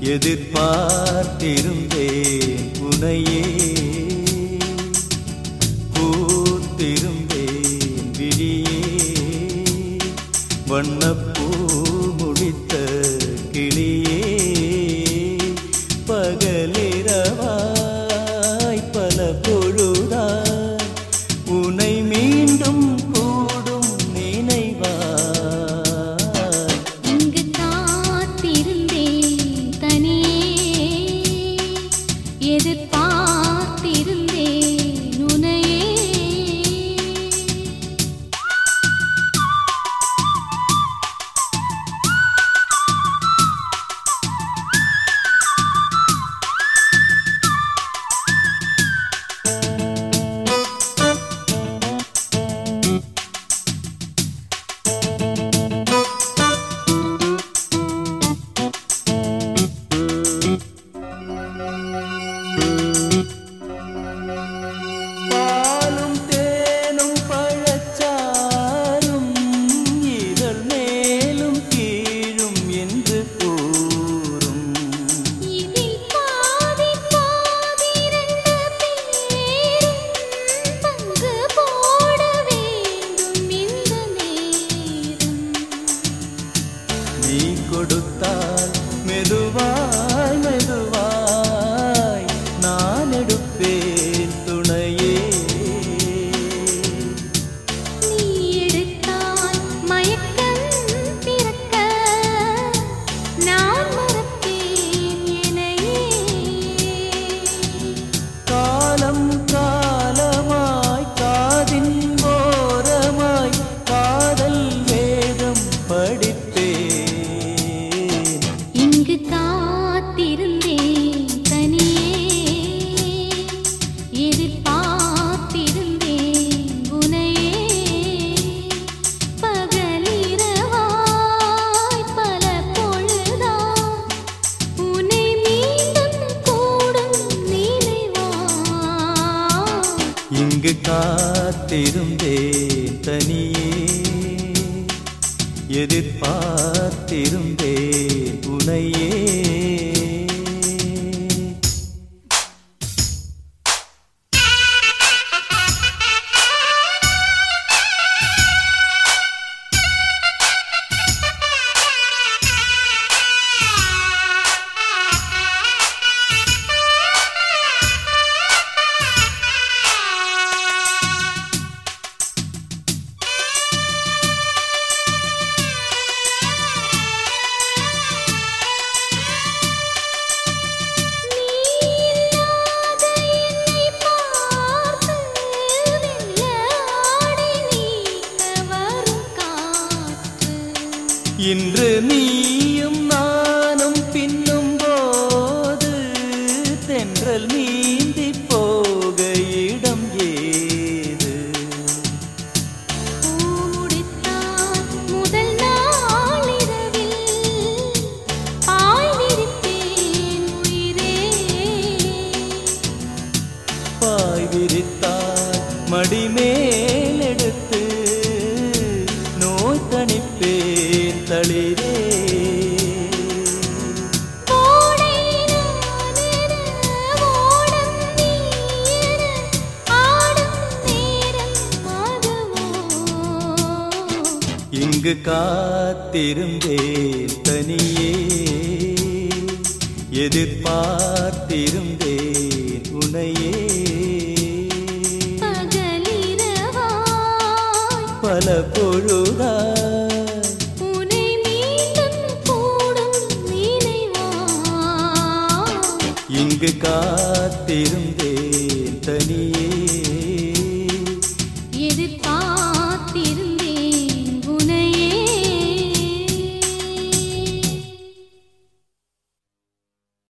எதிர்பார்த்திருந்தேன் உனையே பூத்திருந்தேன் விழியே வண்ணப்பூ முடித்த கிளியே பகலிரவாய் பல பொழுதாய் உனை மீண்டும் கூடும் நினைவாய் இங்கு காத்திருந்தேன் தனியே எதிர்பார்த்திருந்தேன் உனையே பாலும் தேனும் பழச்சாரும் இதழ் மேலும் கீழும் என்று கூறும் இதில் பாதி பாதி ரெண்டு பேரும் பங்கு போட வேண்டும் இந்த நேரம் நீ கொடுத்தால் மெதுவாய் மெதுவாய் நான் எடுப்பேன் துணையே நீ எடுத்தால் மயக்கம் பிறக்க நான் மறப்பேன் என்னையே காலம் காலமாய் காதின் ஓரமாய் காதல் வேதம் படிப்பேன் இங்கு காத்திருந்தேன் தனியே எதிர்பார்த்திருந்தேன் உனையே பகலிரவாய் பல பொழுதா உன்னை மீண்டும் கூடும் நினைவா இங்கு காத்திருந்தேன் தனியே எதிர்பார்த்திருந்தேன் உனையே நீ இல்லாத என்னை பார்த்து வெள்ளாடை நீக்க வரும் காற்று இன்று நீயும் நானும் பின்னும் போது தென்றல் நீந்தி போக இடம் ஏது பூமுடித்தால் முதல் நாளிரவில் பாய் விரித்தேன் உயிரே பாய் விரித்தால் மடிமேல் எடுத்து நோய் தணிப்பேன் தளிரே கோடை நானென ஓடம் நீயென ஆடும் நேரம் அதுவோ இங்கு காத்திருந்தேன் தனியே எதிர்பார்த்திருந்தேன் உனையே பகலிரவாய் பல பொழுதாய் உனை மீண்டும் கூடும் நினைவா இங்கு காத்திருந்தேன் தனியே